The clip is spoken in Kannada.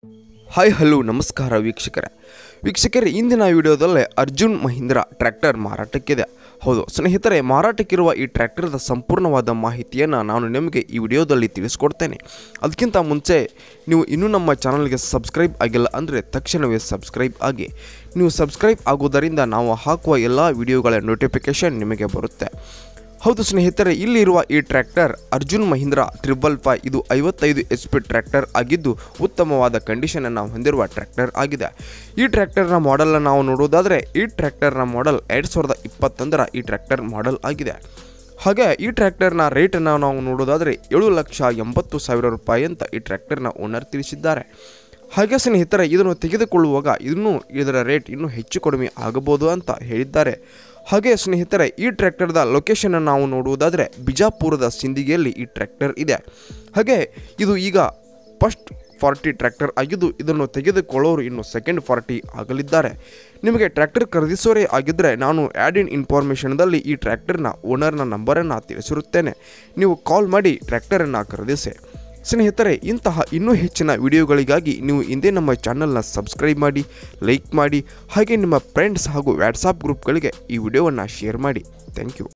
ಹಾಯ್ ಹಲೋ ನಮಸ್ಕಾರ ವೀಕ್ಷಕರೇ ವೀಕ್ಷಕರೇ ಇಂದಿನ ವಿಡಿಯೋದಲ್ಲಿ ಅರ್ಜುನ್ ಮಹೀಂದ್ರ ಟ್ರ್ಯಾಕ್ಟರ್ ಮಾರಾಟಕ್ಕಿದೆ ಹೌದು ಸ್ನೇಹಿತರೆ ಮಾರಾಟಕ್ಕಿರುವ ಈ ಟ್ರ್ಯಾಕ್ಟರ್ದ ಸಂಪೂರ್ಣವಾದ ಮಾಹಿತಿಯನ್ನು ನಾನು ನಿಮಗೆ ಈ ವಿಡಿಯೋದಲ್ಲಿ ತಿಳಿಸ್ಕೊಡ್ತೇನೆ ಅದಕ್ಕಿಂತ ಮುಂಚೆ ನೀವು ಇನ್ನೂ ನಮ್ಮ ಚಾನಲ್ಗೆ ಸಬ್ಸ್ಕ್ರೈಬ್ ಆಗಿಲ್ಲ ಅಂದರೆ ತಕ್ಷಣವೇ ಸಬ್ಸ್ಕ್ರೈಬ್ ಆಗಿ ನೀವು ಸಬ್ಸ್ಕ್ರೈಬ್ ಆಗೋದರಿಂದ ನಾವು ಹಾಕುವ ಎಲ್ಲ ವಿಡಿಯೋಗಳ ನೋಟಿಫಿಕೇಷನ್ ನಿಮಗೆ ಬರುತ್ತೆ ಹೌದು ಸ್ನೇಹಿತರೆ ಇಲ್ಲಿರುವ ಈ tractor Arjun Mahindra triple five ಇದು ಐವತ್ತೈದು ಎಚ್ ಪಿ ಟ್ರ್ಯಾಕ್ಟರ್ ಆಗಿದ್ದು ಉತ್ತಮವಾದ ಕಂಡೀಷನನ್ನು ಹೊಂದಿರುವ ಟ್ರ್ಯಾಕ್ಟರ್ ಆಗಿದೆ ಈ ಟ್ರ್ಯಾಕ್ಟರ್ನ ಮಾಡೆಲ್ನ ನಾವು ನೋಡೋದಾದರೆ ಈ ಟ್ರ್ಯಾಕ್ಟರ್ನ ಮಾಡೆಲ್ ಎರಡು ಸಾವಿರದ ಇಪ್ಪತ್ತೊಂದರ ಈ ಟ್ರ್ಯಾಕ್ಟರ್ ಮಾಡೆಲ್ ಆಗಿದೆ ಹಾಗೆ ಈ ಟ್ರ್ಯಾಕ್ಟರ್ನ ರೇಟನ್ನು ನಾವು ನೋಡೋದಾದರೆ ಏಳು ಲಕ್ಷ ಎಂಬತ್ತು ಸಾವಿರ ರೂಪಾಯಿ ಅಂತ ಈ ಟ್ರ್ಯಾಕ್ಟರ್ನ ಓನರ್ ತಿಳಿಸಿದ್ದಾರೆ ಹಾಗೆ ಸ್ನೇಹಿತರೆ ಇದನ್ನು ತೆಗೆದುಕೊಳ್ಳುವಾಗ ಇನ್ನೂ ಇದರ ರೇಟ್ ಇನ್ನೂ ಹೆಚ್ಚು ಕಡಿಮೆ ಆಗಬಹುದು ಅಂತ ಹೇಳಿದ್ದಾರೆ ಹಾಗೆ ಸ್ನೇಹಿತರೆ ಈ ಟ್ರ್ಯಾಕ್ಟರ್ದ ಲೊಕೇಶನ್ ನಾವು ನೋಡುವುದಾದರೆ ಬಿಜಾಪುರದ ಸಿಂದಿಗೆಯಲ್ಲಿ ಈ ಟ್ರ್ಯಾಕ್ಟರ್ ಇದೆ ಹಾಗೆ ಇದು ಈಗ ಫಸ್ಟ್ ಫಾರ್ಟಿ ಟ್ರ್ಯಾಕ್ಟರ್ ಆಗಿದ್ದು ಇದನ್ನು ತೆಗೆದುಕೊಳ್ಳೋರು ಇನ್ನು ಸೆಕೆಂಡ್ ಫಾರ್ಟಿ ಆಗಲಿದ್ದಾರೆ ನಿಮಗೆ ಟ್ರ್ಯಾಕ್ಟರ್ ಖರೀದಿಸೋರೇ ಆಗಿದ್ದರೆ ನಾನು ಆ್ಯಡ್ ಇನ್ ಇನ್ಫಾರ್ಮೇಷನ್ದಲ್ಲಿ ಈ ಟ್ರ್ಯಾಕ್ಟರ್ನ ಓನರ್ನ ನಂಬರನ್ನು ತಿಳಿಸಿರುತ್ತೇನೆ ನೀವು ಕಾಲ್ ಮಾಡಿ ಟ್ರ್ಯಾಕ್ಟರನ್ನು ಖರೀದಿಸಿ ಸ್ನೇಹಿತರೆ ಇಂತಹ ಇನ್ನೂ ಹೆಚ್ಚಿನ ವಿಡಿಯೋಗಳಿಗಾಗಿ ನೀವು ಹಿಂದೆ ನಮ್ಮ ಚಾನಲ್ನ ಸಬ್ಸ್ಕ್ರೈಬ್ ಮಾಡಿ ಲೈಕ್ ಮಾಡಿ ಹಾಗೆ ನಿಮ್ಮ ಫ್ರೆಂಡ್ಸ್ ಹಾಗೂ ವಾಟ್ಸಾಪ್ ಗ್ರೂಪ್ಗಳಿಗೆ ಈ ವಿಡಿಯೋವನ್ನು ಶೇರ್ ಮಾಡಿ ಥ್ಯಾಂಕ್ ಯು